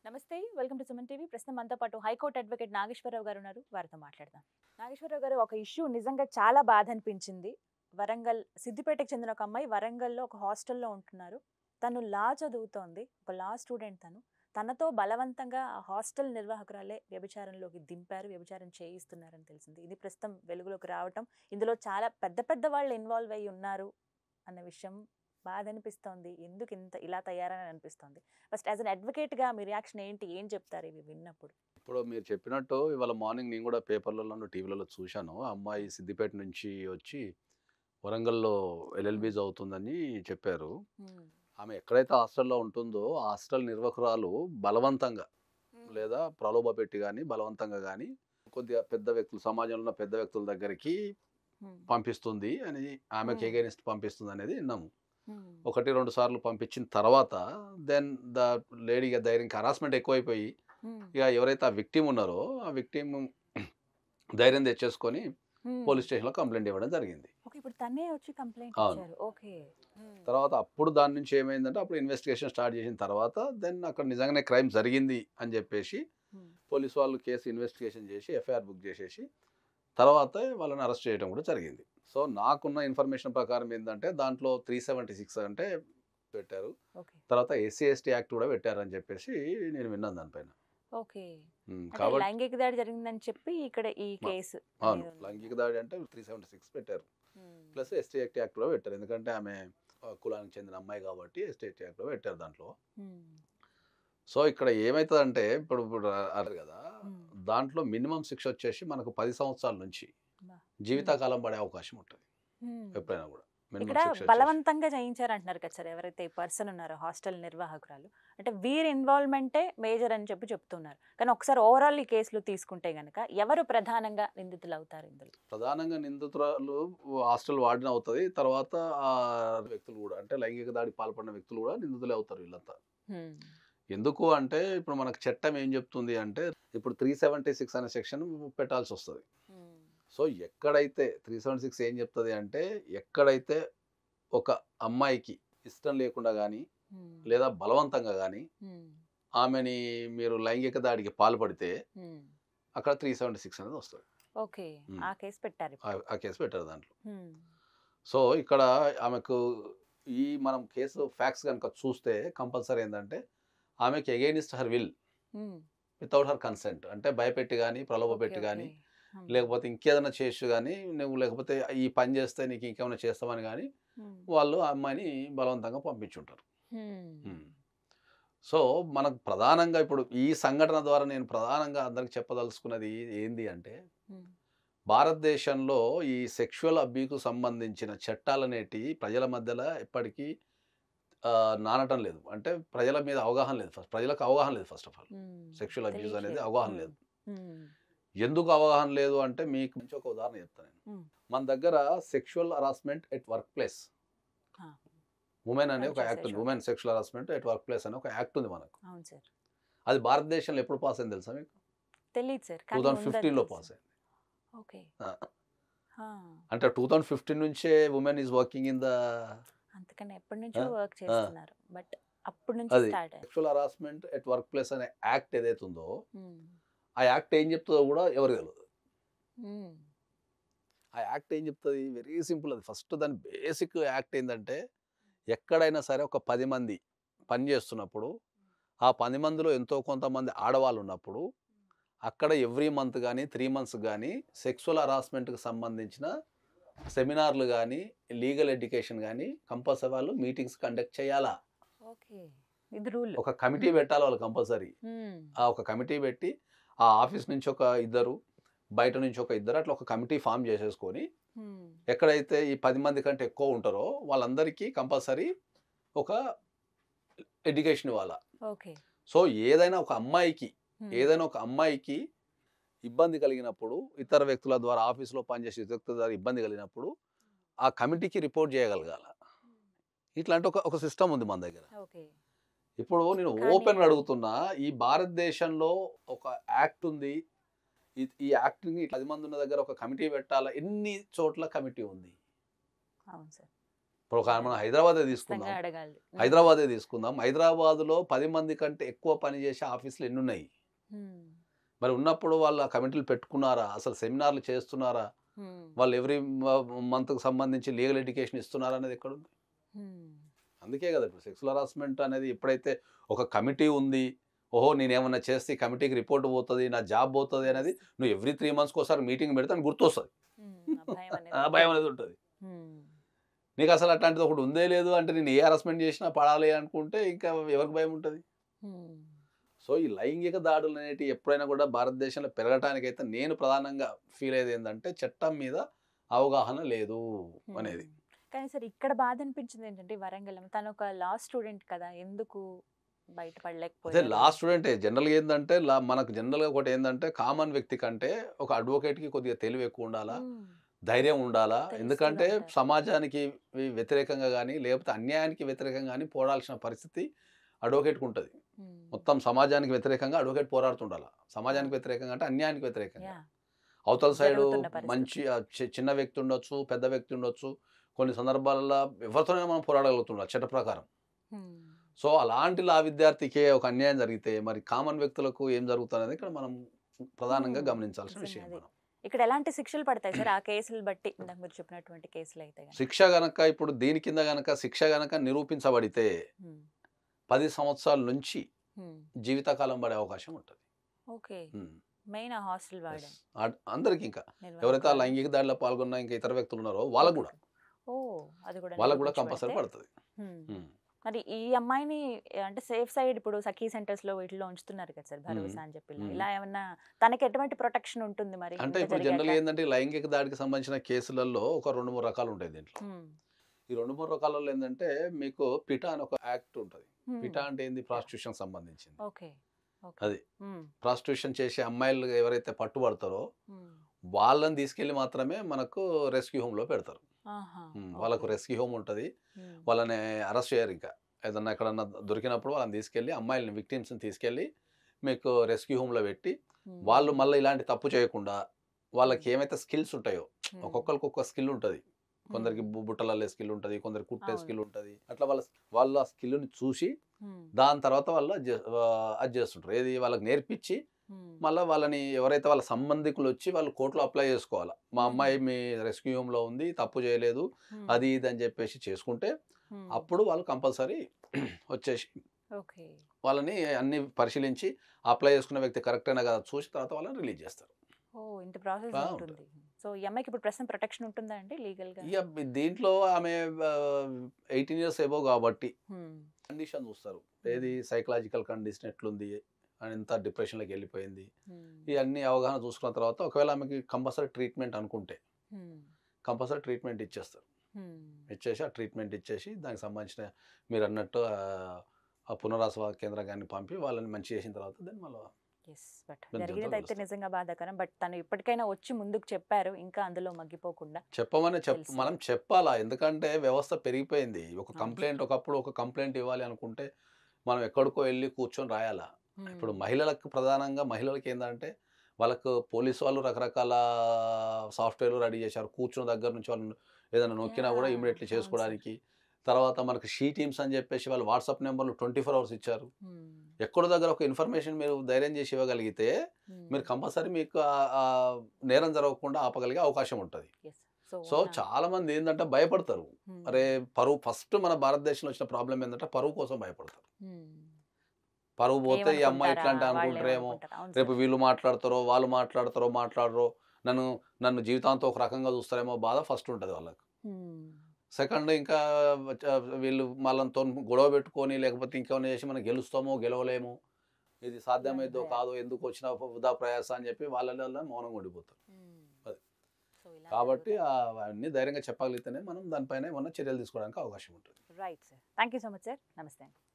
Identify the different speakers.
Speaker 1: నమస్తే welcome to Suman TV ప్రస్తుతం మనతో పాటు హైకోర్టు అడ్వకేట్ నాగేశ్వరరావు గారు ఉన్నారు వారితో మాట్లాడదాం నాగేశ్వరరావు గారు ఒక ఇష్యూ నిజంగా చాలా బాధ అనిపించింది వరంగల్ సిద్దిపేటకు చెందిన ఒక అమ్మాయి వరంగల్లో ఒక హాస్టల్లో ఉంటున్నారు తను లా చదువుతోంది ఒక లా స్టూడెంట్ తను తనతో బలవంతంగా ఆ హాస్టల్ నిర్వాహకురాలే వ్యభిచారంలోకి దింపారు వ్యభిచారం చేయిస్తున్నారని తెలిసింది ఇది ప్రస్తుతం వెలుగులోకి రావటం ఇందులో చాలా పెద్ద పెద్ద వాళ్ళు ఇన్వాల్వ్ అయి ఉన్నారు అన్న విషయం బాధ అనిపిస్తోంది ఎందుకు ఇంత ఇలా తయారని అనిపిస్తోంది ఫస్ట్ యాజ్ అన్ అడ్వకేట్గా మీ రియాక్షన్ ఏంటి ఏం చెప్తారు ఇవి విన్నప్పుడు
Speaker 2: ఇప్పుడు మీరు చెప్పినట్టు ఇవాళ మార్నింగ్ నేను కూడా పేపర్లలో టీవీలలో చూశాను ఆ అమ్మాయి సిద్దిపేట నుంచి వచ్చి వరంగల్లో ఎల్ఎల్బి చదువుతుందని చెప్పారు ఆమె ఎక్కడైతే హాస్టల్లో ఉంటుందో ఆ హాస్టల్ నిర్వాహకురాలు బలవంతంగా లేదా ప్రలోభ పెట్టి కానీ బలవంతంగా కానీ కొద్దిగా పెద్ద వ్యక్తులు సమాజంలో ఉన్న పెద్ద వ్యక్తుల దగ్గరికి పంపిస్తుంది అని ఆమెకి
Speaker 1: Hmm.
Speaker 2: ఎగైనిస్ట్ పంపిస్తుంది అనేది విన్నాము ఒకటి రెండు సార్లు పంపించిన తర్వాత దెన్ ద లేడీగా ధైర్యంకి హరాస్మెంట్ ఎక్కువైపోయి ఇక ఎవరైతే ఆ విక్టిమ్ ఉన్నారో ఆ విక్టిమ్ ధైర్యం తెచ్చేసుకొని పోలీస్ స్టేషన్లో కంప్లైంట్ ఇవ్వడం జరిగింది
Speaker 1: ఓకే ఇప్పుడు తనే వచ్చి కంప్లైంట్
Speaker 2: అవును.
Speaker 1: ఇచ్చారు ఓకే
Speaker 2: తర్వాత అప్పుడు దాని నుంచి ఏమైందంటే అప్పుడు ఇన్వెస్టిగేషన్ స్టార్ట్ చేసిన తర్వాత దెన్ అక్కడ నిజంగానే క్రైమ్ జరిగింది అని చెప్పేసి పోలీస్ వాళ్ళు కేసు ఇన్వెస్టిగేషన్ చేసి ఎఫ్ఐఆర్ బుక్ చేసేసి తర్వాత వాళ్ళని అరెస్ట్ చేయడం కూడా జరిగింది సో నాకున్న ఇన్ఫర్మేషన్ ప్రకారం ఏంటంటే దాంట్లో త్రీ సెవెంటీ సిక్స్ అంటే పెట్టారు
Speaker 1: ఓకే
Speaker 2: తర్వాత ఎస్సీ ఎస్టీ యాక్ట్ కూడా పెట్టారని చెప్పేసి నేను విన్నాను దానిపైన
Speaker 1: ఓకే
Speaker 2: ఉమ్,
Speaker 1: అంటే
Speaker 2: కాబట్టి
Speaker 1: లైంగిక దాడి జరిగిందని చెప్పి ఇక్కడ ఈ
Speaker 2: మా-
Speaker 1: కేసు
Speaker 2: అవును
Speaker 1: అనేది ఉంది.
Speaker 2: లైంగిక దాడి అంటే త్రీ సెవెంటీ సిక్స్ పెట్టారు
Speaker 1: Hmm.
Speaker 2: Plus ST act act కూడా పెట్టారు ఎందుకంటే ఆమె ఆ, కులానికి చెందిన అమ్మాయి కాబట్టి ఎస్టీ యాక్ట్ యాక్ట్ కూడా పెట్టారు దాంట్లో
Speaker 1: Hmm.
Speaker 2: సో ఇక్కడ ఏమవుతుందంటే ఇప్పుడు ఇప్పుడు అన్నారు కదా
Speaker 1: Hmm.
Speaker 2: దాంట్లో మినిమం శిక్ష వచ్చేసి మనకు పది సంవత్సరాల నుంచి
Speaker 1: బా.
Speaker 2: జీవితకాలం పడే అవకాశం ఉంటుంది
Speaker 1: Hmm.
Speaker 2: ఎప్పుడైనా కూడా మినిమం
Speaker 1: ఇక్కడ
Speaker 2: శిక్ష వచ్చేసి.
Speaker 1: బలవంతంగా చేయించారు అంటున్నారు కదా సార్ ఎవరైతే ఈ పర్సన్ ఉన్నారో హాస్టల్ నిర్వాహకురాలు అంటే వీరి ఇన్వాల్వ్మెంటే మేజర్ అని చెప్పి చెప్తున్నారు కానీ ఒకసారి ఓవరాల్ ఈ కేసులు తీసుకుంటే గనక ఎవరు ప్రధానంగా నిందితులు అవుతారు ఇందులో
Speaker 2: ప్రధానంగా నిందితురాలు హాస్టల్ వార్డెన్ అవుతుంది తర్వాత ఆ వ్యక్తులు కూడా అంటే లైంగిక దాడి పాల్పడిన వ్యక్తులు కూడా నిందితులే అవుతారు వీళ్ళంతా
Speaker 1: Hmm.
Speaker 2: ఎందుకు అంటే ఇప్పుడు మనకు చట్టం ఏం చెప్తుంది అంటే ఇప్పుడు త్రీ సెవెంటీ సిక్స్ అనే సెక్షన్ పెట్టాల్సి వస్తుంది
Speaker 1: Hmm.
Speaker 2: సో ఎక్కడైతే త్రీ సెవెన్ సిక్స్ ఏం చెప్తుంది అంటే ఎక్కడైతే ఒక అమ్మాయికి ఇష్టం లేకుండా కానీ
Speaker 1: Hmm.
Speaker 2: లేదా బలవంతంగా కానీ
Speaker 1: Hmm.
Speaker 2: ఆమెని మీరు లైంగిక దాడికి పాల్పడితే
Speaker 1: Hmm.
Speaker 2: అక్కడ త్రీ సెవెంటీ సిక్స్ అనేది వస్తుంది
Speaker 1: ఓకే
Speaker 2: Hmm.
Speaker 1: ఆ కేసు పెట్టారు ఇప్పుడు.
Speaker 2: ఆ- ఆ కేసు పెట్టారు దాంట్లో
Speaker 1: Hmm.
Speaker 2: సో ఇక్కడ ఆమెకు ఈ మనం కేసు ఫ్యాక్ట్స్ కనుక చూస్తే కంపల్సరీ ఏంటంటే ఆమెకి against her will
Speaker 1: Hmm.
Speaker 2: Without her consent అంటే భయపెట్టి కానీ ప్రలోభ పెట్టి
Speaker 1: ఓకే,
Speaker 2: కానీ
Speaker 1: ఓకే. Hmm.
Speaker 2: లేకపోతే ఇంకేదైనా చేసి కానీ నువ్వు లేకపోతే ఈ పని చేస్తే నీకు ఇంకేమైనా చేస్తామని కానీ
Speaker 1: Hmm.
Speaker 2: వాళ్ళు ఆ అమ్మాయిని బలవంతంగా పంపించుంటారు
Speaker 1: Hmm.
Speaker 2: Hmm. సో మనకు ప్రధానంగా ఇప్పుడు ఈ సంఘటన ద్వారా నేను ప్రధానంగా అందరికి చెప్పదలుచుకున్నది ఏంది అంటే
Speaker 1: Hmm.
Speaker 2: భారతదేశంలో ఈ సెక్షువల్ అబ్యూకు సంబంధించిన చట్టాలు అనేటి ప్రజల మధ్యలో ఎప్పటికీ ఆ, నానటం లేదు అంటే ప్రజల మీద అవగాహన లేదు ఫస్ట్ ప్రజలకు అవగాహన లేదు first of all
Speaker 1: Hmm.
Speaker 2: Sexual abuse అనేది
Speaker 1: తెలియట్లేదు.
Speaker 2: అవగాహన
Speaker 1: Hmm.
Speaker 2: లేదు
Speaker 1: Hmm.
Speaker 2: ఎందుకు అవగాహన లేదు అంటే మీకు మంచి ఒక ఉదాహరణ చెప్తాను నేను
Speaker 1: Hmm.
Speaker 2: మన దగ్గర sexual harassment at work place
Speaker 1: Ah.
Speaker 2: Women అనే ఒక
Speaker 1: మంచి
Speaker 2: యాక్ట్ ఉంది
Speaker 1: sexual.
Speaker 2: Women sexual harassment at work place అనే ఒక యాక్ట్ ఉంది మనకు
Speaker 1: అవును సార్
Speaker 2: అది భారతదేశంలో ఎప్పుడు పాస్ అయింది తెలుసా మీకు
Speaker 1: తెలియదు సార్
Speaker 2: టూ థౌజండ్ ఫిఫ్టీన్లో పాస్ అయింది
Speaker 1: ఓకే
Speaker 2: Ah. అంటే టూ థౌజండ్ ఫిఫ్టీన్ నుంచే women is working in the
Speaker 1: అంతకన్నా ఎప్పటి నుంచో
Speaker 2: Ah.
Speaker 1: వర్క్ చేస్తున్నారు బట్ అప్పటి నుంచి
Speaker 2: అది
Speaker 1: స్టార్ట్ అయ్యారు
Speaker 2: sexual harassment at work place అనే యాక్ట్ ఏదైతే ఉందో
Speaker 1: Hmm.
Speaker 2: ఆ యాక్ట్ ఏం చెప్తుందో కూడా ఎవరికి తెలియదు
Speaker 1: Hmm.
Speaker 2: ఆ యాక్ట్ ఏం చెప్తుంది వెరీ సింపుల్ అది ఫస్ట్ దాని బేసిక్ యాక్ట్ ఏంటంటే ఎక్కడైనా సరే ఒక పది మంది పని చేస్తున్నప్పుడు ఆ పది మందిలో ఎంతో కొంతమంది ఆడవాళ్ళు ఉన్నప్పుడు అక్కడ ఎవ్రీ మంత్ కానీ త్రీ మంత్స్ కానీ సెక్సువల్ హరాస్మెంట్కి సంబంధించిన సెమినార్లు కానీ లీగల్ ఎడ్యుకేషన్ కానీ కంపల్సరీ వాళ్ళు మీటింగ్స్ కండక్ట్ చేయాలా
Speaker 1: ఓకే ఇది రూల్
Speaker 2: ఒక కమిటీ పెట్టాలి వాళ్ళు కంపల్సరీ ఆ ఒక కమిటీ పెట్టి ఆ ఆఫీస్ నుంచి ఒక ఇద్దరు బయట నుంచి ఒక ఇద్దరు అట్లా ఒక కమిటీ ఫామ్ చేసేసుకొని ఎక్కడైతే ఈ పది మంది కంటే ఎక్కువ ఉంటారో వాళ్ళందరికీ కంపల్సరీ ఒక ఎడ్యుకేషన్ ఇవ్వాలా
Speaker 1: ఓకే
Speaker 2: సో ఏదైనా ఒక అమ్మాయికి ఏదైనా ఒక అమ్మాయికి ఇబ్బంది కలిగినప్పుడు ఇతర వ్యక్తుల ద్వారా ఆఫీస్లో పనిచేసే వ్యక్తుల ద్వారా ఇబ్బంది కలిగినప్పుడు ఆ కమిటీకి రిపోర్ట్ చేయగలగాల ఇట్లాంటి ఒక ఒక సిస్టమ్ ఉంది మన దగ్గర
Speaker 1: ఓకే
Speaker 2: ఇప్పుడు నేను
Speaker 1: కానీ-
Speaker 2: ఓపెన్ అడుగుతున్నా ఈ భారతదేశంలో ఒక యాక్ట్ ఉంది ఈ- ఈ యాక్ట్ని పది మంది ఉన్న దగ్గర ఒక కమిటీ పెట్టాలా ఎన్ని చోట్ల కమిటీ ఉంది
Speaker 1: అవును సార్
Speaker 2: ఇప్పుడు ఒక మనం హైదరాబాదే తీసుకుందాం
Speaker 1: ఖచ్చితంగా అడగాలి
Speaker 2: హైదరాబాదే తీసుకుందాం హైదరాబాద్లో పది మంది కంటే ఎక్కువ పని చేసే ఆఫీసులు ఎన్ని ఉన్నాయి
Speaker 1: ఉమ్,
Speaker 2: మరి ఉన్నప్పుడు వాళ్ళు ఆ కమిటీలు పెట్టుకున్నారా అసలు సెమినార్లు చేస్తున్నారా
Speaker 1: ఉమ్,
Speaker 2: వాళ్ళు ఎవ్రీ మంత్కి సంబంధించి లీగల్ ఎడ్యుకేషన్ ఇస్తున్నారా అనేది ఎక్కడ ఉంది
Speaker 1: ఉమ్,
Speaker 2: అందుకే కదా ఇప్పుడు సెక్సువల్ హరాస్మెంట్ అనేది ఎప్పుడైతే ఒక కమిటీ ఉంది ఓహో నేను ఏమన్నా చేస్తే ఈ కమిటీకి రిపోర్ట్ పోతుంది నా జాబ్ పోతుంది అనేది నువ్వు ఎవ్రీ త్రీ మంత్స్కి ఒకసారి మీటింగ్ పెడితే అని గుర్తొస్తుంది
Speaker 1: ఉమ్, ఆ భయం అనేది
Speaker 2: ఆ భయం అనేది ఉంటుంది
Speaker 1: ఉమ్,
Speaker 2: నీకు అసలు అట్లాంటిది ఒకటి ఉందే లేదు అంటే నేను ఏ హరాస్మెంట్ చేసినా పడాలి అనుకుంటే ఇంకా ఎవరికి భయం ఉంటుంది
Speaker 1: ఉమ్,
Speaker 2: సో ఈ లైంగిక దాడులు అనేటివి ఎప్పుడైనా కూడా భారతదేశంలో పెరగటానికైతే నేను ప్రధానంగా ఫీల్ అయ్యేది ఏంటంటే చట్టం మీద అవగాహన లేదు అనేది
Speaker 1: ఉమ్. కానీ సార్ ఇక్కడ బాధ అనిపించింది ఏంటంటే వరంగల్ తను ఒక లా స్టూడెంట్ కదా ఎందుకు
Speaker 2: అదే
Speaker 1: బయటపడలేకపోయారు
Speaker 2: లా స్టూడెంట్ జనరల్గా ఏంటంటే లా మనకు జనరల్గా ఒకటి ఏంటంటే కామన్ వ్యక్తి కంటే ఒక అడ్వకేట్కి కొద్దిగా తెలివి ఎక్కువ ఉండాలా
Speaker 1: ఉమ్,
Speaker 2: ధైర్యం ఉండాలా
Speaker 1: తెలుస్తూనే
Speaker 2: ఎందుకంటే
Speaker 1: ఉంటారు.
Speaker 2: సమాజానికి వి- వ్యతిరేకంగా కానీ లేకపోతే అన్యాయానికి వ్యతిరేకంగా కానీ పోరాడాల్సిన పరిస్థితి అడ్వకేట్కి ఉంటుంది
Speaker 1: ఉమ్,
Speaker 2: మొత్తం సమాజానికి వ్యతిరేకంగా అడ్వకేట్ పోరాడుతుండాలి సమాజానికి వ్యతిరేకంగా అంటే అన్యాయానికి వ్యతిరేకంగా
Speaker 1: యా,
Speaker 2: అవతల సైడు
Speaker 1: జరుగుతున్న పరిస్థితి.
Speaker 2: మంచి ఆ, చి- చిన్న వ్యక్తి ఉండొచ్చు పెద్ద వ్యక్తి ఉండొచ్చు కొన్ని సందర్భాలలో ఎవరితోనే మనం పోరాడగలుగుతున్నాం చట్ట ప్రకారం
Speaker 1: ఉమ్,
Speaker 2: సో అలాంటి లా విద్యార్థికే ఒక అన్యాయం జరిగితే మరి కామన్ వ్యక్తులకు ఏం జరుగుతున్నది ఇక్కడ మనం ప్రధానంగా
Speaker 1: Hmm.
Speaker 2: గమనించాల్సిన
Speaker 1: నిజంగా
Speaker 2: విషయం
Speaker 1: అది.
Speaker 2: మనం
Speaker 1: ఇక్కడ ఎలాంటి శిక్షలు పడతాయి సార్ ఆ కేసులు బట్టి ఇందాక మీరు చెప్పినటువంటి కేసులు అయితే గనుక?
Speaker 2: శిక్ష గనక ఇప్పుడు దీని కింద గనక శిక్ష గనక నిరూపించబడితే
Speaker 1: ఉమ్,
Speaker 2: పది సంవత్సరాల నుంచి
Speaker 1: ఉమ్,
Speaker 2: జీవితకాలం పడే అవకాశం ఉంటుంది
Speaker 1: ఓకే
Speaker 2: Hmm.
Speaker 1: మెయిన్ ఆ హాస్టల్
Speaker 2: Yes.
Speaker 1: వార్డెన్
Speaker 2: ఆ- అందరికీ ఇంకా ఎవరైతే ఆ
Speaker 1: నిర్వాహకులు.
Speaker 2: లైంగిక దాడిలో పాల్గొన్న ఇంకా ఇతర వ్యక్తులు ఉన్నారో వాళ్ళకు కూడా
Speaker 1: ఓ అది కూడా
Speaker 2: వాళ్ళకు కూడా
Speaker 1: నిరూపించబడితే?
Speaker 2: కంపల్సరీ పడుతుంది
Speaker 1: ఉమ్.
Speaker 2: Hmm.
Speaker 1: మరి ఈ అమ్మాయిని అంటే సేఫ్ సైడ్ ఇప్పుడు సఖీ సెంటర్స్ లో వీటిలో ఉంచుతున్నారు కదా సార్ భరోసా అని చెప్పి ఇలా.
Speaker 2: మ్మ్.
Speaker 1: ఇలా ఏమన్నా తనకి ఎటువంటి ప్రొటెక్షన్ ఉంటుంది మరి
Speaker 2: అంటే
Speaker 1: ఇంత
Speaker 2: ఇప్పుడు
Speaker 1: జరిగాక?
Speaker 2: జనరల్ ఏంటంటే ఈ లైంగిక దాడికి సంబంధించిన కేసులలో ఒక రెండు మూడు రకాలు ఉంటాయి దీంట్లో
Speaker 1: మ్మ్.
Speaker 2: ఈ రెండు మూడు రకాలలో ఏంటంటే మీకు పిటా అని ఒక యాక్ట్ ఉంటుంది
Speaker 1: మ్మ్.
Speaker 2: పిటా అంటే ఏంది ప్రాస్టిట్యూషన్ సంబంధించింది
Speaker 1: ఓకే ఓకే
Speaker 2: అది.
Speaker 1: మ్మ్.
Speaker 2: ప్రాస్టిట్యూషన్ చేసే అమ్మాయిలు ఎవరైతే పట్టుబడతారో
Speaker 1: మ్మ్.
Speaker 2: వాళ్ళని తీసుకెళ్లి మాత్రమే మనకు రెస్క్యూ హోమ్ లో పెడతారు
Speaker 1: ఆహా.
Speaker 2: ఉమ్, వాళ్ళకు
Speaker 1: ఓకే.
Speaker 2: రెస్క్యూ హోమ్ ఉంటుంది
Speaker 1: మ్మ్.
Speaker 2: వాళ్ళని అరెస్ట్ చేయరు ఇంకా ఏదన్నా ఎక్కడన్నా దొరికినప్పుడు వాళ్ళని తీసుకెళ్ళి అమ్మాయిలని విక్టిమ్స్ని తీసుకెళ్ళి మీకు రెస్క్యూ హోమ్లో పెట్టి
Speaker 1: మ్మ్.
Speaker 2: వాళ్ళు మళ్ళీ ఇలాంటి తప్పు చేయకుండా వాళ్ళకి
Speaker 1: మ్మ్.
Speaker 2: ఏమైతే స్కిల్స్ ఉంటాయో
Speaker 1: మ్మ్.
Speaker 2: ఒక్కొక్కరికి ఒక్కొక్క స్కిల్ ఉంటుంది కొందరికి
Speaker 1: మ్మ్.
Speaker 2: బు- బుట్టలల్లే స్కిల్ ఉంటుంది కొందరికి కుట్టే
Speaker 1: అవును.
Speaker 2: స్కిల్ ఉంటుంది అట్లా వాళ్ళ వాళ్ళ ఆ స్కిల్ని చూసి
Speaker 1: మ్మ్.
Speaker 2: దాని తర్వాత వాళ్ళు అది చే- ఆ, అది చేస్తుంటారు ఏది వాళ్ళకి నేర్పించి
Speaker 1: మ్మ్.
Speaker 2: మళ్ళీ వాళ్ళని ఎవరైతే వాళ్ళ సంబంధికులు వచ్చి వాళ్ళు కోర్టులో అప్లై చేసుకోవాలి మా
Speaker 1: మ్మ్.
Speaker 2: అమ్మాయి మీ రెస్క్యూ హోమ్లో ఉంది తప్పు చేయలేదు
Speaker 1: మ్మ్.
Speaker 2: అది ఇది అని చెప్పేసి చేసుకుంటే
Speaker 1: మ్మ్.
Speaker 2: అప్పుడు వాళ్ళు కంపల్సరీ వచ్చేసి
Speaker 1: ఓకే
Speaker 2: వాళ్ళని అన్ని పరిశీలించి అప్లై చేసుకున్న వ్యక్తి కరెక్ట్ అయినా కదా చూసి తర్వాత వాళ్ళని రిలీజ్ చేస్తారు
Speaker 1: ఓ ఇంత ప్రాసెస్
Speaker 2: ఆ,
Speaker 1: ఉంటుంది సో ఈ అమ్మాయికి ఇప్పుడు ప్రస్తుతం ప్రొటెక్షన్ ఉంటుందా అండి లీగల్ గా
Speaker 2: ఇక దీంట్లో ఆమె ఎయిటీన్ ఇయర్స్ ఏవో కాబట్టి
Speaker 1: మ్మ్.
Speaker 2: కండిషన్ చూస్తారు ఏది సైకలాజికల్ కండిషన్ ఎట్లుంది అని ఎంత డిప్రెషన్లోకి వెళ్ళిపోయింది
Speaker 1: మ్మ్.
Speaker 2: ఇవన్నీ అవగాహన చూసుకున్న తర్వాత ఒకవేళ ఆమెకి కంపల్సరీ ట్రీట్మెంట్ అనుకుంటే
Speaker 1: మ్మ్.
Speaker 2: కంపల్సరీ ట్రీట్మెంట్ ఇచ్చేస్తారు
Speaker 1: మ్మ్.
Speaker 2: ఇచ్చేసి ఆ ట్రీట్మెంట్ ఇచ్చేసి దానికి సంబంధించిన మీరు అన్నట్టు ఆ- ఆ పునరాస కేంద్రాన్ని పంపి వాళ్ళని మంచి చేసిన తర్వాత దాన్ని మళ్ళీ
Speaker 1: ఎస్ బట్
Speaker 2: దాని
Speaker 1: జరిగినది
Speaker 2: జంతువులు
Speaker 1: అయితే
Speaker 2: వస్తాయి.
Speaker 1: నిజంగా బాధాకరం బట్ తను ఇప్పటికైనా వచ్చి ముందుకు చెప్పారు ఇంకా అందులో మగ్గిపోకుండా
Speaker 2: చెప్పమని చెప్
Speaker 1: తెలుసు.
Speaker 2: మనం చెప్పాలా ఎందుకంటే వ్యవస్థ పెరిగిపోయింది ఒక
Speaker 1: అవును.
Speaker 2: కంప్లైంట్ ఒకప్పుడు ఒక కంప్లైంట్ ఇవ్వాలి అనుకుంటే మనం ఎక్కడికో వెళ్ళి కూర్చొని రాయాలా ఇప్పుడు
Speaker 1: మ్మ్.
Speaker 2: మహిళలకు ప్రధానంగా మహిళలకు ఏంటంటే వాళ్ళకు పోలీసు వాళ్ళు రకరకాల సాఫ్ట్వేర్ రెడీ చేశారు కూర్చున్న దగ్గర నుంచి వాళ్ళు ఏదైనా నొక్కినా కూడా
Speaker 1: Yeah,
Speaker 2: ఇమీడియట్లీ
Speaker 1: అవును సార్.
Speaker 2: చేసుకోవడానికి తర్వాత మనకు షీ టీమ్స్ అని చెప్పేసి వాళ్ళు వాట్సాప్ నెంబర్లు ట్వంటీ ఫోర్ అవర్స్ ఇచ్చారు
Speaker 1: మ్మ్.
Speaker 2: ఎక్కడో దగ్గర ఒక ఇన్ఫర్మేషన్ మీరు ధైర్యం చేసి ఇవ్వగలిగితే
Speaker 1: మ్మ్.
Speaker 2: మీరు కంపల్సరీ మీకు ఆ- ఆ నేరం జరగకుండా ఆపగలిగే అవకాశం ఉంటుంది
Speaker 1: Yes. So,
Speaker 2: సో
Speaker 1: నా-
Speaker 2: చాలా మంది ఏంటంటే భయపడతారు
Speaker 1: మ్మ్.
Speaker 2: అరే పరువు ఫస్ట్ మన భారతదేశంలో వచ్చిన ప్రాబ్లం ఏంటంటే పరువు కోసం భయపడతారు
Speaker 1: మ్మ్.
Speaker 2: పరువు పోతే ఈ అమ్మాయి ఇట్లా అంటే
Speaker 1: ఏమనుకుంటారా? వాళ్ళు
Speaker 2: అనుకుంటారేమో
Speaker 1: ఏమనుకుంటారా? అవును
Speaker 2: రేపు
Speaker 1: సార్.
Speaker 2: వీళ్ళు మాట్లాడతారో వాళ్ళు మాట్లాడతారో మాట్లాడరో నన్ను నన్ను జీవితాంతం ఒక రకంగా చూస్తారేమో బాధ ఫస్ట్ ఉంటుంది వాళ్ళకి
Speaker 1: మ్మ్.
Speaker 2: సెకండ్ ఇంకా ఆ, వీళ్ళు వాళ్ళతో గొడవ పెట్టుకొని లేకపోతే ఇంకేమైనా చేసి మనం గెలుస్తామో గెలవలేము ఇది సాధ్యమైందో
Speaker 1: భయం.
Speaker 2: కాదో ఎందుకు వచ్చిన వృధా ప్రయాస అని చెప్పి వాళ్ళ మౌనంగా ఉండిపోతారు
Speaker 1: మ్మ్.
Speaker 2: అది.
Speaker 1: So, ఇలా
Speaker 2: కాబట్టి
Speaker 1: జరుగుతుంది.
Speaker 2: ఆ, అన్ని ధైర్యంగా చెప్పగలిగితేనే మనం దానిపైన ఏమన్నా చర్యలు తీసుకోవడానికి అవకాశం ఉంటుంది
Speaker 1: right sir thank you so much sir నమస్తే